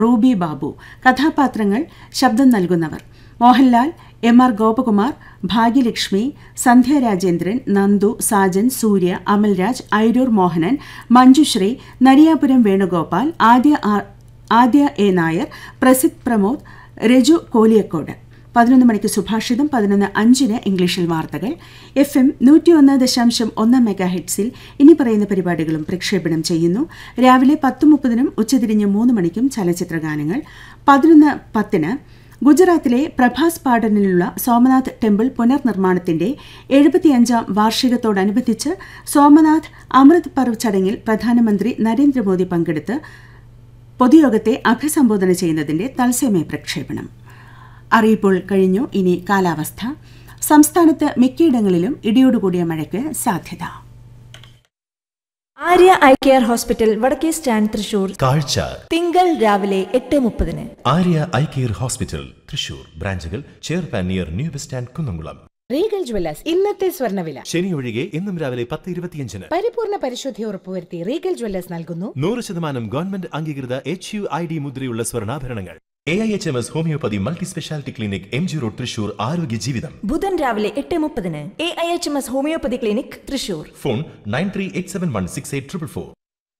Ruby Babu കഥാപാത്രങ്ങൾ ശബ്ദം നൽകുന്നവർ Mohanlal M R Gopakumar Bhagyalakshmi Sandhya Rajendran Nandu Sajan Surya Amalraj Airoor Mohanan Manjushree Nariyapuram Venugopal Adya R- Adya A Nair Prasid Pramod Raju Koliyakode പതിനൊന്ന് മണിക്ക് സുഭാഷിതം പതിനൊന്ന് അഞ്ചിന് ഇംഗ്ലീഷിൽ വാർത്തകൾ എഫ് എം നൂറ്റിയൊന്ന് ദശാംശം ഒന്ന് മെഗാ ഹെഡ്സിൽ ഇനി പറയുന്ന പരിപാടികളും പ്രക്ഷേപണം ചെയ്യുന്നു രാവിലെ പത്ത് മുപ്പതിനും ഉച്ചതിരിഞ്ഞ് മൂന്ന് മണിക്കും ചലച്ചിത്ര ഗാനങ്ങൾ പതിനൊന്ന് പത്തിന് ഗുജറാത്തിലെ പ്രഭാസ് പാടനിലുള്ള സോമനാഥ് ടെമ്പിൾ പുനർനിർമ്മാണത്തിന്റെ എഴുപത്തിയഞ്ചാം വാർഷികത്തോടനുബന്ധിച്ച് സോമനാഥ് അമൃത് പർവ് ചടങ്ങിൽ പ്രധാനമന്ത്രി നരേന്ദ്രമോദി പങ്കെടുത്ത് പൊതുയോഗത്തെ അഭിസംബോധന ചെയ്യുന്നതിന്റെ തത്സമയ പ്രക്ഷേപണം അറിയിപ്പോൾ കഴിഞ്ഞു ഇനി കാലാവസ്ഥ സംസ്ഥാനത്ത് മിക്കയിടങ്ങളിലും ഇടിയോടുകൂടിയ മഴയ്ക്ക് സാധ്യത ആര്യ ഐ കെയർ ഹോസ്പിറ്റൽ വടക്കേ സ്റ്റാൻഡ് തൃശൂർ കാഴ്ച തിങ്കൾ രാവിലെ എട്ട് മുപ്പതിന് Arya eye care hospital Thrissur ബ്രാഞ്ചുകൾ ചെയർപാൻ near new bus stand Kunnamkulam Regal Jewellers ഇന്നത്തെ സ്വർണ്ണവില ശനി ഒഴികെ ഇന്നും രാവിലെ പത്ത് ഇരുപത്തിയഞ്ചിന് പരിപൂർണ പരിശുദ്ധി ഉറപ്പുവരുത്തി റീഗൽ ജ്വല്ലേഴ്സ് നൽകുന്നു നൂറ് ശതമാനം ഗവൺമെന്റ് അംഗീകൃത എച്ച് യു ഐ ഡി മുദ്രയുള്ള സ്വർണ്ണാഭരണങ്ങൾ A I H M S homeopathy multi speciality clinic M G road Thrissur ആരോഗ്യ ജീവിതം ബുധൻ രാവിലെ എട്ട് മുപ്പതിന് A I H M S homeopathy clinic Thrissur phone nine three eight seven one six eight triple four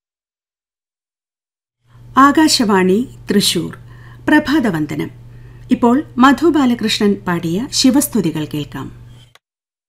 Akashvani Thrissur പ്രഭാതവന്ദനം ഇപ്പോൾ മധു ബാലകൃഷ്ണൻ പാടിയ ശിവസ്തുതികൾ കേൾക്കാം